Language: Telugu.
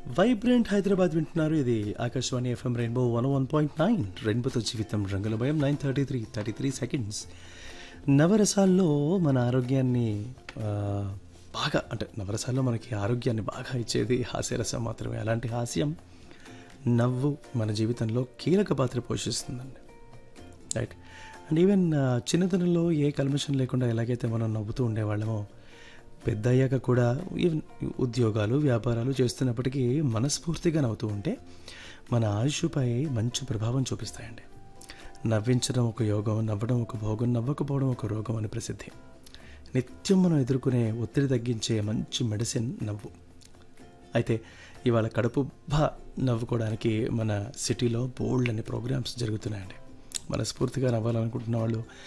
వైబ్రెంట్ హైదరాబాద్ వింటున్నారు ఇది Akashvani FM rainbow one one point nine రెయిన్బోతో జీవితం రంగుల భయం nine thirty three thirty three seconds నవరసాల్లో మన ఆరోగ్యాన్ని ఆ, బాగా అంటే నవరసాల్లో మనకి ఆరోగ్యాన్ని బాగా ఇచ్చేది హాస్యరసం మాత్రమే అలాంటి హాస్యం నవ్వు మన జీవితంలో కీలక పాత్ర పోషిస్తుందండి రైట్ అండ్ ఈవెన్ చిన్నతనంలో ఏ కల్మషం లేకుండా ఎలాగైతే మనం నవ్వుతూ ఉండేవాళ్ళమో పెద్ద అయ్యాక కూడా ఈవెన్ ఉద్యోగాలు వ్యాపారాలు చేస్తున్నప్పటికీ మనస్ఫూర్తిగా నవ్వుతూ ఉంటే మన ఆయుష్పై మంచి ప్రభావం చూపిస్తాయండి నవ్వించడం ఒక యోగం నవ్వడం ఒక భోగం నవ్వకపోవడం ఒక రోగం అని ప్రసిద్ధి నిత్యం మనం ఎదుర్కొనే ఒత్తిడి తగ్గించే మంచి మెడిసిన్ నవ్వు అయితే ఇవాళ కడుపు బా నవ్వుకోవడానికి మన సిటీలో బోల్డ్ అనే ప్రోగ్రామ్స్ జరుగుతున్నాయండి మనస్ఫూర్తిగా నవ్వాలనుకుంటున్న వాళ్ళు